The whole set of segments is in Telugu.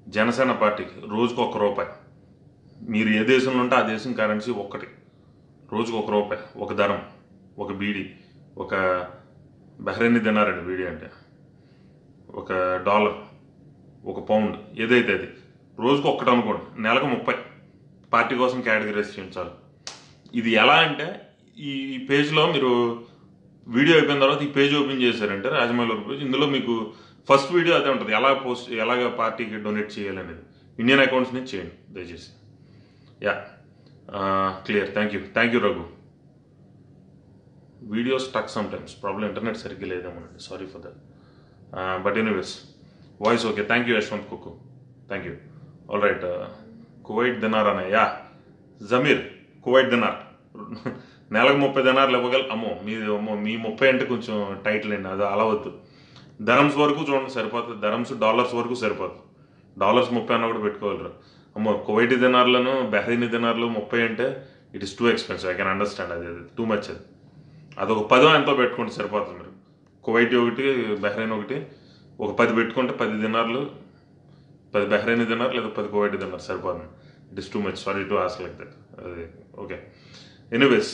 జనసేన పార్టీకి రోజుకు ఒక రూపాయి మీరు ఏ దేశంలో ఉంటే ఆ దేశం కరెన్సీ ఒక్కటి రోజుకు ఒక రూపాయి ఒక ధరం ఒక బీడీ ఒక బహ్రైని తిన్నారండి బీడీ అంటే ఒక డాలర్ ఒక పౌండ్ ఏదైతే అది రోజుకు ఒక్కటి అనుకోండి నెలకు ముప్పై పార్టీ కోసం కేటగిరైజ్ చేయించాలి ఇది ఎలా అంటే ఈ పేజ్లో మీరు వీడియో అయిపోయిన తర్వాత ఈ పేజ్ ఓపెన్ చేశారంటే రాజమౌళి పేజ్ ఇందులో మీకు ఫస్ట్ వీడియో అదే ఉంటుంది ఎలా పోస్ట్ ఎలాగ పార్టీకి డొనేట్ చేయాలనేది ఇండియన్ అకౌంట్స్ నుంచి చేయండి దయచేసి yeah clear thank you thank you Raghu video stuck sometimes problem internet సరిగ్గా లేదేమోనండి sorry for that but anyways voice okay thank you Yashwanth Kukku thank you all right Kuwait dinar అనే యా జమీర్ కువైట్ దినార్ నెలకు ముప్పై దినార్లు ఇవ్వగల అమ్మో మీ అమ్మో మీ ముప్పై అంటే కొంచెం టైటిల్ అండి అది అలా వద్దు ధరమ్స్ వరకు చూడండి సరిపోతుంది ధరమ్స్ డాలర్స్ వరకు సరిపోతుంది డాలర్స్ ముప్పై అన్న కూడా పెట్టుకోగలరు అమ్మో కువైట్ దినార్లను బెహ్రైన్ దినార్లు ముప్పై అంటే it is too expensive I can understand అది టూ మచ్ అది అదొక పదో ఎంతో పెట్టుకుంటే సరిపోతుంది మీరు కువైట్ ఒకటి బహ్రైన్ ఒకటి ఒక పది పెట్టుకుంటే పది దినార్లు పది బహ్రైన్ దినార్ లేదా పది కువైట్ దినార్ సరిపోతుంది it is too much sorry to ask like that అది okay anyways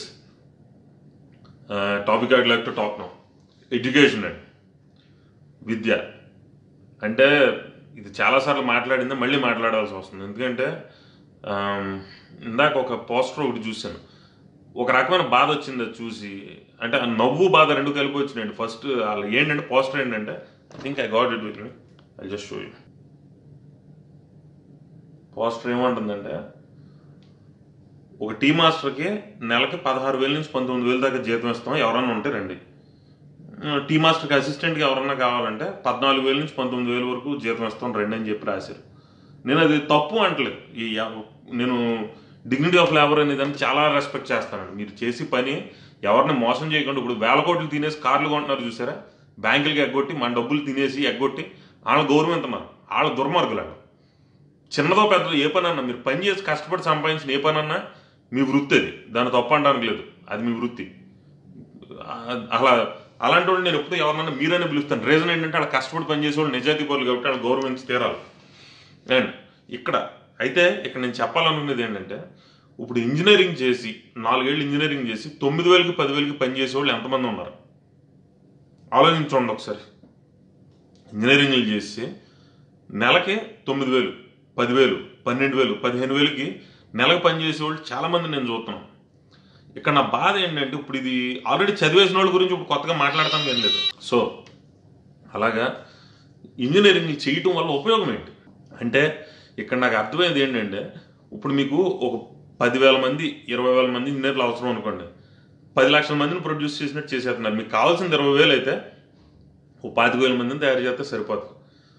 topic I'd like to talk no education అండి విద్య అంటే ఇది చాలాసార్లు మాట్లాడింది మళ్ళీ మాట్లాడాల్సి వస్తుంది ఎందుకంటే ఆమ్, ఇందాక ఒక పోస్టర్ ఒకటి చూశాను ఒక రకమైన బాధ వచ్చింది అది చూసి అంటే ఆ నవ్వు బాధ రెండు కలిపి వచ్చినాయండి ఫస్ట్ వాళ్ళు ఏంటంటే పోస్టర్ ఏంటంటే I think I got it with me I just show you poster ఏమంటుందంటే ఒక టీ మాస్టర్కి నెలకి పదహారు వేల నుంచి పంతొమ్మిది వేల దాకా జీతం ఇస్తాం ఎవరైనా ఉంటే రండి టీ మాస్టర్కి అసిస్టెంట్కి ఎవరన్నా కావాలంటే పద్నాలుగు వేల నుంచి పంతొమ్మిది వేల వరకు జీతం ఇస్తాం రండి అని చెప్పి రాశారు నేను అది తప్పు అంటలేదు ఈ ఎవ- నేను డిగ్నిటీ ఆఫ్ లేబర్ అనే దాన్ని చాలా రెస్పెక్ట్ చేస్తానండి మీరు చేసి పని ఎవరిని మోసం చేయకుండా ఇప్పుడు వేల కోట్లు తినేసి కార్లు కొంటున్నారు చూసారా బ్యాంకులకి ఎగ్గొట్టి మన డబ్బులు తినేసి ఎగ్గొట్టి వాళ్ళ గౌరవిస్తున్నారు వాళ్ళ దుర్మార్గులు వాళ్ళు. చిన్నదో పెద్దదో ఏ పని అన్నా మీరు పని చేసి కష్టపడి సంపాదించిన ఏ పని అన్నా మీ వృత్తి అది దాన్ని తప్పు అనడానికి లేదు అది మీ వృత్తి ఆ- అలా అలాంటి వాళ్ళు నేను ఎప్పుడు ఎవరినన్నా మీరైనా పిలుస్తాను రీజన్ ఏంటంటే వాళ్ళు కష్టపడి పనిచేసేవాళ్ళు నిజాయితీ పనులు కాబట్టి వాళ్ళు గౌరవించి తీరాలి అండ్ ఇక్కడ అయితే ఇక్కడ నేను చెప్పాలనుకునేది ఏంటంటే ఇప్పుడు ఇంజనీరింగ్ చేసి నాలుగేళ్ళు ఇంజనీరింగ్ చేసి తొమ్మిది వేలకి పదివేలకి పనిచేసే వాళ్ళు ఎంతమంది ఉన్నారు ఆలోచించండి ఒకసారి ఇంజనీరింగ్లు చేసి నెలకి తొమ్మిది వేలు పదివేలు పన్నెండు వేలు పదిహేను వేలకి నెలకు పనిచేసే వాళ్ళు చాలామంది నేను చూస్తున్నాను ఇక్కడ నా బాధ ఏంటంటే ఇప్పుడు ఇది ఆల్రెడీ చదివేసిన వాళ్ళ గురించి ఇప్పుడు కొత్తగా మాట్లాడతాం ఏం లేదు సో అలాగా ఇంజనీరింగ్ చేయటం వల్ల ఉపయోగం ఏంటి అంటే ఇక్కడ నాకు అర్థమైంది ఏంటంటే ఇప్పుడు మీకు ఒక పదివేల మంది ఇరవై వేల మంది ఇంజనీర్లు అవసరం అనుకోండి పది లక్షల మందిని ప్రొడ్యూస్ చేసినట్టు చేసేస్తున్నారు మీకు కావాల్సింది ఇరవై వేలు అయితే ఓ పాతిక వేల మందిని తయారు చేస్తే సరిపోతుంది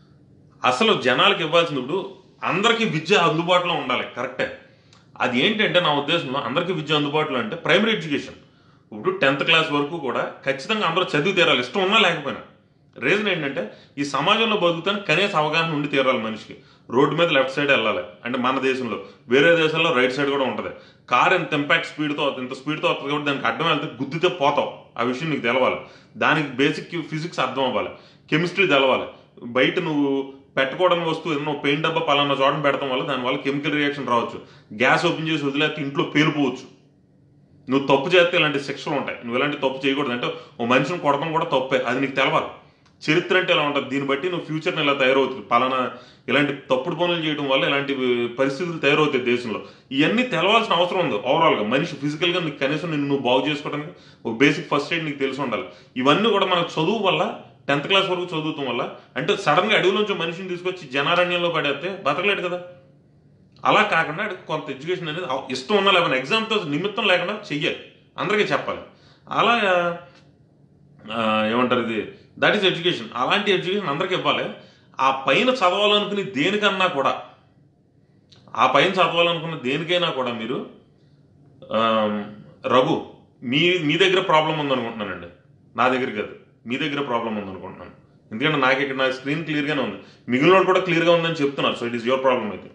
అసలు జనాలకు ఇవ్వాల్సింది ఇప్పుడు అందరికీ విద్య అందుబాటులో ఉండాలి కరెక్టే అది ఏంటంటే నా ఉద్దేశంలో అందరికీ విద్య అందుబాటులో అంటే ప్రైమరీ ఎడ్యుకేషన్ ఇప్పుడు టెన్త్ క్లాస్ వరకు కూడా ఖచ్చితంగా అందరూ చదివి తీరాలి ఇష్టం ఉన్నా లేకపోయినా రీజన్ ఏంటంటే ఈ సమాజంలో బతుకుతాను కనీస అవగాహన ఉండి తీరాలి మనిషికి రోడ్డు మీద లెఫ్ట్ సైడ్ వెళ్ళాలి అంటే మన దేశంలో వేరే దేశాల్లో రైట్ సైడ్ కూడా ఉంటుంది కార్ ఎంత ఇంపాక్ట్ స్పీడ్తో ఇంత స్పీడ్తో వస్తుంది కాబట్టి దానికి అడ్డం వెళ్తే గుద్దితే పోతావు ఆ విషయం నీకు తెలవాలి దానికి బేసిక్ ఫిజిక్స్ అర్థం అవ్వాలి కెమిస్ట్రీ తెలవాలి బయట నువ్వు పెట్టుకోవడం వస్తువు ఏదైనా పెయింట్ డబ్బా పలానా చోటన పెడతాం వల్ల దానివల్ల కెమికల్ రియాక్షన్ రావచ్చు గ్యాస్ ఓపెన్ చేసి వదిలేస్తే ఇంట్లో పేలిపోవచ్చు నువ్వు తప్పు చేస్తే ఇలాంటి శిక్షలు ఉంటాయి నువ్వు ఇలాంటి తప్పు చేయకూడదు అంటే ఓ మనిషిని కొడతాం కూడా తప్పే అది నీకు తెలవాలి చరిత్ర అంటే ఎలా ఉంటుంది దీన్ని బట్టి నువ్వు ఫ్యూచర్ని ఇలా తయారవుతుంది పలానా ఇలాంటి తప్పుడు పనులు చేయడం వల్ల ఇలాంటి పరిస్థితులు తయారవుతాయి దేశంలో ఇవన్నీ తెలవాల్సిన అవసరం ఉంది ఓవరాల్గా మనిషి ఫిజికల్గా నీకు కనీసం నిన్ను నువ్వు బాగు చేసుకోవడానికి ఒక బేసిక్ ఫస్ట్ ఎయిడ్ నీకు తెలిసి ఉండాలి ఇవన్నీ కూడా మనకు చదువు వల్ల టెన్త్ క్లాస్ వరకు చదువుతాం వల్ల అంటే సడన్గా అడవిలోంచి మనిషిని తీసుకొచ్చి జనారణ్యంలో పడేస్తే బతకలేడు కదా అలా కాకుండా ఆడికి కొంత ఎడ్యుకేషన్ అనేది అవ- ఇష్టం ఉన్నా లేకపోతే ఎగ్జామ్తో నిమిత్తం లేకుండా చెయ్యాలి అందరికీ చెప్పాలి అలా ఆ, ఏమంటారు ఇది దట్ ఈస్ ఎడ్యుకేషన్ అలాంటి ఎడ్యుకేషన్ అందరికీ ఇవ్వాలి ఆ పైన చదవాలనుకుని దేనికన్నా కూడా ఆ పైన చదవాలనుకున్న దేనికైనా కూడా మీరు ఆమ్, రఘు మీ మీ దగ్గర ప్రాబ్లం ఉందనుకుంటున్నానండి నా దగ్గర కాదు మీ దగ్గర ప్రాబ్లం ఉందనుకుంటున్నాను ఎందుకంటే నాకు ఇక్కడ నా స్క్రీన్ క్లియర్గానే ఉంది మిగిలిన వాళ్ళు కూడా క్లియర్గా ఉందని చెప్తున్నారు so it is your problem అయితే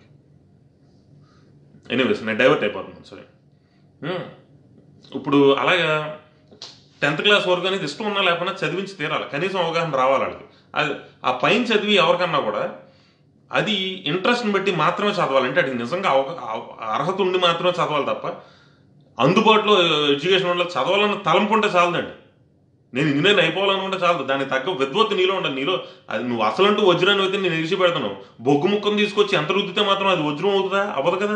ఎనీవేస్ నేను డైవర్ట్ అయిపోతున్నాను సరే హ్మ్. ఇప్పుడు అలాగా టెన్త్ క్లాస్ వరకు అనేది ఇష్టం ఉన్నా లేకపోయినా చదివించి తీరాలి కనీసం అవగాహన రావాలి వాళ్ళకి అది ఆ పైన చదివి ఎవరికన్నా కూడా అది ఇంట్రెస్ట్ని బట్టి మాత్రమే చదవాలి అంటే అది నిజంగా అవక- అవ- అర్హత ఉండి మాత్రమే చదవాలి తప్ప అందుబాటులో ఎడ్యుకేషన్ వల్ల చదవాలన్న తలంపు ఉంటే చాలదండి నేను ఇంజనీర్ అయిపోవాలనుకుంటే చాలు దానికి తగ్గ విద్వత్తు నీలో ఉండాలి నీలో అది నువ్వు అసలంటూ వజ్రాన్ని అయితే నేను ఎగిసి పెడతాను బొగ్గు ముక్కను తీసుకొచ్చి ఎంత రుద్దితే మాత్రం అది వజ్రం అవుతుందా అవ్వదు కదా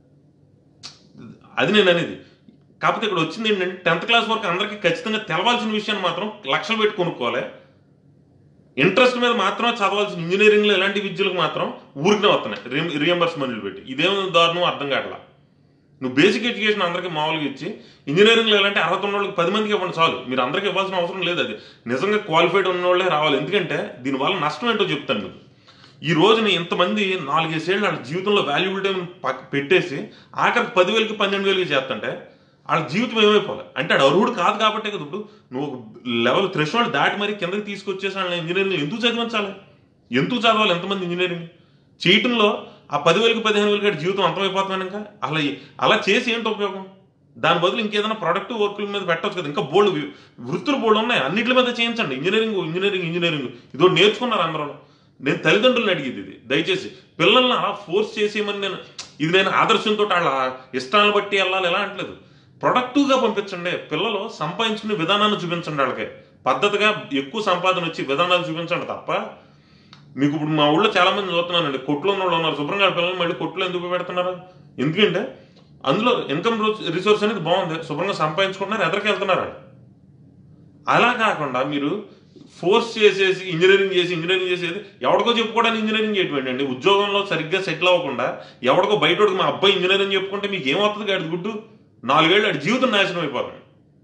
అది నేను అనేది కాకపోతే ఇక్కడ వచ్చింది ఏంటంటే టెన్త్ క్లాస్ వరకు అందరికీ ఖచ్చితంగా తెలవాల్సిన విషయాన్ని మాత్రం లక్షలు పెట్టి కొనుక్కోవాలి ఇంట్రెస్ట్ మీద మాత్రం చదవాల్సిన ఇంజనీరింగ్లో ఎలాంటి విద్యలకు మాత్రం ఊరికనే వస్తున్నాయి రియంబర్స్మెంట్లు పెట్టి ఇదేం దారుణం అర్థం కావట్లా నువ్వు బేసిక్ ఎడ్యుకేషన్ అందరికీ మామూలుగా ఇచ్చి ఇంజనీరింగ్లో ఎలాంటి అర్హత ఉన్న వాళ్ళకి పది మందికి ఇవ్వండి చాలు మీరు అందరికీ ఇవ్వాల్సిన అవసరం లేదు అది నిజంగా క్వాలిఫైడ్ ఉన్న వాళ్ళే రావాలి ఎందుకంటే దీనివల్ల నష్టం ఏంటో చెప్తాను మీకు ఈ రోజున ఇంతమంది నాలుగేసేళ్ళు వాళ్ళ జీవితంలో వాల్యుబుల్ టైం పక్క పెట్టేసి ఆఖరికి పదివేలకి పన్నెండు వేలకి చేస్తుంటే వాళ్ళ జీవితం ఏమైపోవాలి అంటే ఆడు అర్హుడు కాదు కాబట్టే కదా ఇప్పుడు నువ్వు ఒక లెవెల్ థ్రెషోల్డ్ దాటి మరి కిందకి తీసుకొచ్చేసి వాళ్ళని ఇంజనీరింగ్ ఎందుకు చదివించాలి ఎందుకు చదవాలి ఎంతమంది ఇంజనీరింగ్ చేయటంలో ఆ పదివేలకి పదిహేను వేలకి ఆడి జీవితం అంతమైపోతున్నాను ఇంకా అలా అలా చేసి ఏంటి ఉపయోగం దాని బదులు ఇంకేదైనా ప్రొడక్టివ్ వర్కుల మీద పెట్టవచ్చు కదా ఇంకా బోల్డ్ వృత్తులు బోల్డ్ ఉన్నాయి అన్నిటి మీద చేయించండి ఇంజనీరింగ్ ఇంజనీరింగ్ ఇంజనీరింగ్ ఇదో నేర్చుకున్నారు అందరూ నేను తల్లిదండ్రులను అడిగేది ఇది దయచేసి పిల్లల్ని అలా ఫోర్స్ చేసేయమని నేను ఇది నేను ఆదర్శంతో వాళ్ళ ఇష్టాలను బట్టి వెళ్ళాలి ఎలా అంటలేదు ప్రొడక్టివ్గా పంపించండి పిల్లలు సంపాదించుకునే విధానాన్ని చూపించండి వాళ్ళకి పద్ధతిగా ఎక్కువ సంపాదన వచ్చి విధానాలు చూపించండి తప్ప మీకు ఇప్పుడు మా ఊళ్ళో చాలా మంది చూస్తున్నానండి కొట్లో ఉన్న వాళ్ళు ఉన్నారు శుభ్రంగా పిల్లలు మళ్ళీ కొట్లో ఎందుకు పెడుతున్నారు ఎందుకంటే అందులో ఇన్కమ్ రిసోర్స్ అనేది బాగుంది శుభ్రంగా సంపాదించుకుంటున్నారు ఎదరికి వెళ్తున్నారు వాళ్ళు. అలా కాకుండా మీరు ఫోర్స్ చేసేసి ఇంజనీరింగ్ చేసి ఇంజనీరింగ్ చేసేది ఎవడికో చెప్పుకోవడానికి ఇంజనీరింగ్ చేయటం అండి ఉద్యోగంలో సరిగ్గా సెటిల్ అవ్వకుండా ఎవడికో బయటోడికి మా అబ్బాయి ఇంజనీరింగ్ చెప్పుకుంటే మీకు ఏమవుతుంది గాడి గుడ్డు నాలుగేళ్ళు ఆడి జీవితం నాశనం అయిపోతుంది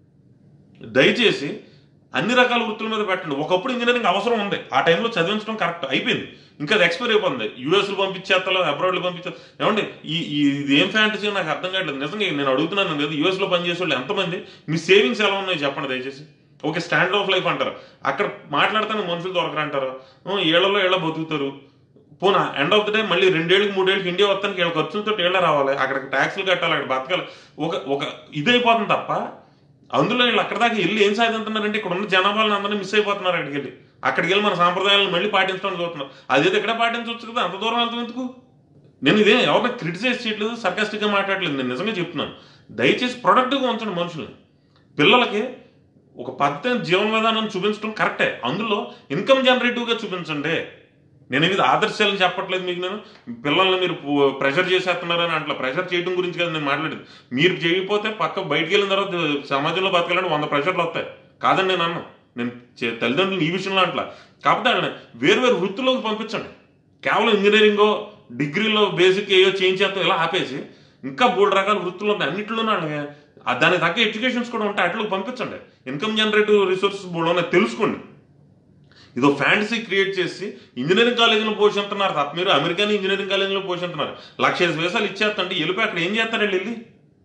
దయచేసి అన్ని రకాల వృత్తుల మీద పెట్టండి ఒకప్పుడు ఇంజనీరింగ్ అవసరం ఉంది ఆ టైంలో చదివించడం కరెక్ట్ అయిపోయింది ఇంకా అది ఎక్స్పైర్ అయిపోతుంది యూఎస్లు పంపించేస్తాలో అబ్రాడ్లు పంపించే ఏమండి ఈ ఈ- ఇది ఏం ఫ్యాంటసీ నాకు అర్థం కావట్లేదు నిజంగా నేను అడుగుతున్నాను కదా యూఎస్లో పనిచేసే వాళ్ళు ఎంతమంది మీ సేవింగ్స్ ఎలా ఉన్నాయి చెప్పండి దయచేసి ఓకే స్టాండర్డ్ ఆఫ్ లైఫ్ అంటారు అక్కడ మాట్లాడితేనే మనుషులు దొరకరు అంటారు ఉం, ఏళ్లలో ఏళ్ళ బతుకుతారు పోనా ఎండ్ ఆఫ్ ద డే మళ్ళీ రెండేళ్ళకి మూడేళ్ళకి ఇండియా వస్తానికి వీళ్ళ ఖర్చులతో ఏళ్ళ రావాలి అక్కడికి ట్యాక్స్లు కట్టాలి అక్కడ బతకాలి ఒక ఒక ఇదైపోతుంది తప్ప అందులో వీళ్ళు అక్కడ దాకా వెళ్ళి ఏం సాధించుతున్నారంటే ఇక్కడ ఉన్న జనాభాలను అందరినీ మిస్ అయిపోతున్నారు అక్కడికి వెళ్ళి అక్కడికి వెళ్ళి మన సాంప్రదాయాలను మళ్ళీ పాటించడం చూస్తున్నారు అదేదో ఇక్కడ పాటించవచ్చు కదా అంత దూరం వెళ్తాం ఎందుకు నేను ఇదే ఎవరిని క్రిటిసైజ్ చేయట్లేదు సర్కాస్టిక్గా మాట్లాడలేదు నేను నిజంగా చెప్తున్నాను దయచేసి ప్రొడక్టివ్గా ఉంచండి మనుషుల్ని పిల్లలకి ఒక పద్ధతి జీవన విధానం చూపించడం కరెక్టే అందులో ఇన్కమ్ జనరేటివ్గా చూపించండి నేను ఇది ఆదర్శాలను చెప్పట్లేదు మీకు నేను పిల్లల్ని మీరు ప్రెషర్ చేసేస్తున్నారని అట్లా ప్రెషర్ చేయడం గురించి కదా నేను మాట్లాడేది మీరు చేయకపోతే పక్క బయటికి వెళ్ళిన తర్వాత సమాజంలో బతకాలంటే వంద ప్రెషర్లు వస్తాయి కాదని నేను అన్నాను నేను చే- తల్లిదండ్రులు ఈ విషయంలో అట్లా కాకపోతే వాళ్ళని వేరు వేరు వృత్తుల్లోకి పంపించండి కేవలం ఇంజనీరింగో డిగ్రీలో బేసిక్ ఏయో చేయించేస్తాం ఇలా ఆపేసి ఇంకా మూడు రకాల వృత్తులు ఉన్నాయి అన్నింటిలోనూ వాళ్ళకి ఆ దానికి తగ్గ ఎడ్యుకేషన్స్ కూడా ఉంటాయి అట్లా పంపించండి ఇన్కమ్ జనరేటివ్ రిసోర్సెస్ బోర్డు ఉన్నాయి తెలుసుకోండి ఇదో ఫ్యాంటసీ క్రియేట్ చేసి ఇంజనీరింగ్ కాలేజీలో పోషిస్తున్నారు తప్ప మీరు అమెరికన్ ఇంజనీరింగ్ కాలేజీలో పోషిస్తున్నారు లక్ష ఐదు వేసాలు ఇచ్చేస్తండి వెళ్ళిపోయి అక్కడ ఏం చేస్తారండి వెళ్ళి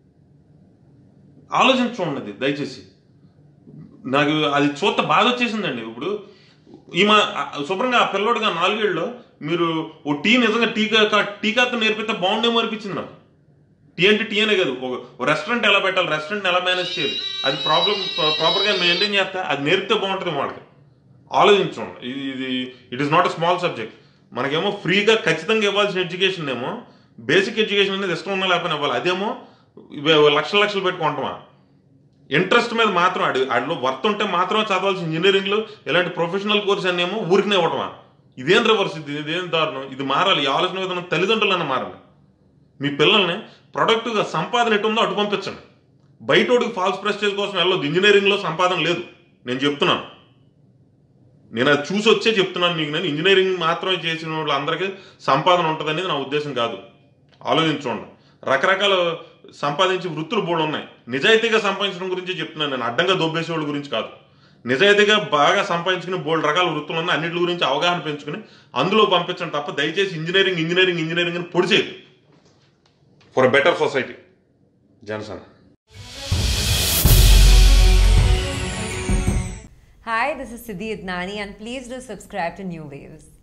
ఆలోచించుకోండి అది దయచేసి నాకు అది చూస్తే బాధ వచ్చేసిందండి ఇప్పుడు ఈమె శుభ్రంగా ఆ పిల్లోడుగా నాలుగేళ్ళు మీరు ఓ టీ నిజంగా టీకా టీకాతో నేర్పితే బాగుండేమో అనిపించింది నాకు టీ అంటే టీ అనే కాదు ఒక రెస్టారెంట్ ఎలా పెట్టాలి రెస్టారెంట్ ఎలా మేనేజ్ చేయాలి అది ప్రాబ్లం ప్రాపర్గా మెయింటైన్ చేస్తే అది నేర్పితే బాగుంటుంది వాళ్ళకి ఆలోచించండి ఇది ఇది it is not a small subject మనకేమో ఫ్రీగా ఖచ్చితంగా ఇవ్వాల్సిన ఎడ్యుకేషన్ ఏమో బేసిక్ ఎడ్యుకేషన్ అనేది ఇష్టం ఉన్నా లేకపోయినా ఇవ్వాలి అదేమో ఇవే లక్షల లక్షలు పెట్టుకుంటామా ఇంట్రెస్ట్ మీద మాత్రం అడి అడిలో వర్త్ ఉంటే మాత్రమే చదవాల్సిన ఇంజనీరింగ్లో ఇలాంటి ప్రొఫెషనల్ కోర్స్ అన్ని ఏమో ఊరికనే ఇవ్వటమా ఇదేం రివర్స్ ఇది ఇదేం దారుణం ఇది మారాలి ఈ ఆలోచన విధానం తల్లిదండ్రులన్నా మారాలి మీ పిల్లల్ని ప్రొడక్టివ్గా సంపాదన ఎటు ఉందో అటు పంపించండి బయటోడికి ఫాల్స్ ప్రెస్టేజ్ కోసం వెళ్ళొద్దు ఇంజనీరింగ్లో సంపాదన లేదు నేను చెప్తున్నాను నేను అది చూసి వచ్చే చెప్తున్నాను మీకు నేను ఇంజనీరింగ్ మాత్రమే చేసిన వాళ్ళందరికీ సంపాదన ఉంటుంది అనేది నా ఉద్దేశం కాదు ఆలోచించండి రకరకాల సంపాదించే వృత్తులు బోర్డు ఉన్నాయి నిజాయితీగా సంపాదించడం గురించి చెప్తున్నాను నేను అడ్డంగా దొబ్బేసే వాళ్ళ గురించి కాదు నిజాయితీగా బాగా సంపాదించుకుని బోల్డ్ రకాల వృత్తులు ఉన్నాయి అన్నిటి గురించి అవగాహన పెంచుకుని అందులో పంపించండి తప్ప దయచేసి ఇంజనీరింగ్ ఇంజనీరింగ్ ఇంజనీరింగ్ అని పొడి చేయదు for better society Janasena Hi, this is Siddhi Idnani, and please do subscribe to New Waves.